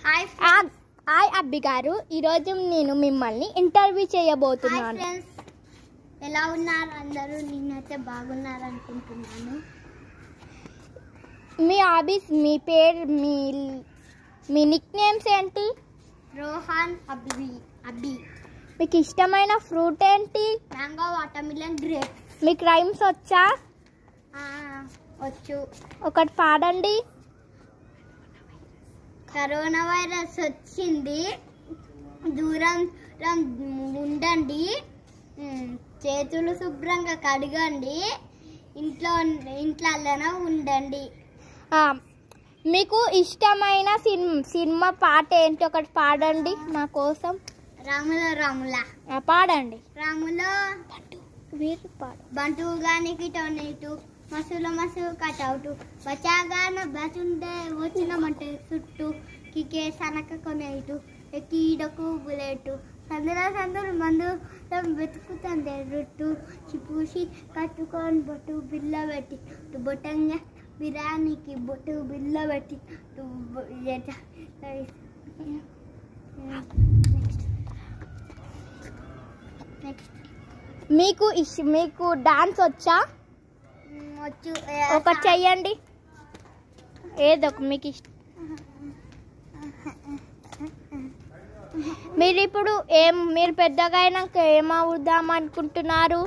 Hi ఆ- hi అబ్బి గారు ఈరోజు నేను మిమ్మల్ని ఇంటర్వ్యూ హాయ్ చేయబోతున్నాను ఫ్రెండ్స్ ఎలా ఉన్నారు అందరూ నేనైతే బాగున్నారు అనుకుంటున్నాను మీ హాబీస్ మీ పేరు మీ మీ నిక్ నేమ్స్ ఏంటి రోహన్ అబ్బి అబ్బి మీకు ఇష్టమైన ఫ్రూట్ ఏంటి మ్యాంగో వాటర్ మిలన్ గ్రేప్ మీకు రైమ్స్ వచ్చా వచ్చు ఒకటి పాడండి కరోనా వైరస్ వచ్చింది దూరం దూరం ఉండండి ఉమ్, చేతులు శుభ్రంగా కడగండి ఇంట్లో ఇంట్లోనే ఉండండి ఆ, మీకు ఇష్టమైన సిన్ సినిమా పాట ఏంటి ఒకటి పాడండి మా కోసం రాముల రాముల ఆ, పాడండి రాములో మీరు పాడు బంటుగానికి టొనేటు మసుల మసు కటౌటు బచాగాన బచుండే వచ్చినమంటే చుట్టూ కికే సనక కొనేటు ఎక్కీడకు బులెటు సందుల సందులు మందు వెతుకుతుంది రుట్టు చిపూసి కట్టుకొని బొట్టు బిల్ల పెట్టి టు బొట్టంగా బిర్యానీకి బొట్టు బిల్ల పెట్టి టు బొ- ఎట- నెక్స్ట్ మీకు ఇష్ మీకు డాన్స్ వచ్చా వచ్చు ఒకటి చెయ్యండి ఏదో ఒక మీకు ఇష్టం మీరు ఇప్పుడు ఏం మీరు పెద్దగా అయినాక ఏం అవుదాం అనుకుంటున్నారు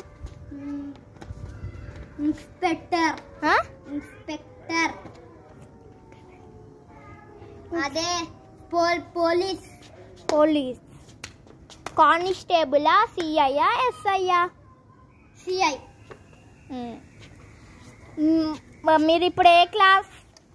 ఇన్స్పెక్టర్ ఆ? ఇన్స్పెక్టర్ అదే పోల్ పోలీస్ పోలీస్ కానిస్టేబులా సిఐయా ఎస్ఐయా సిఐ మీరు ఇప్పుడు ఏ క్లాస్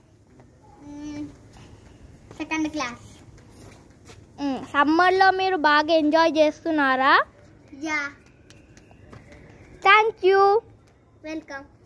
సెకండ్ క్లాస్ సమ్మర్లో మీరు బాగా ఎంజాయ్ చేస్తున్నారా యా థ్యాంక్ యూ వెల్కమ్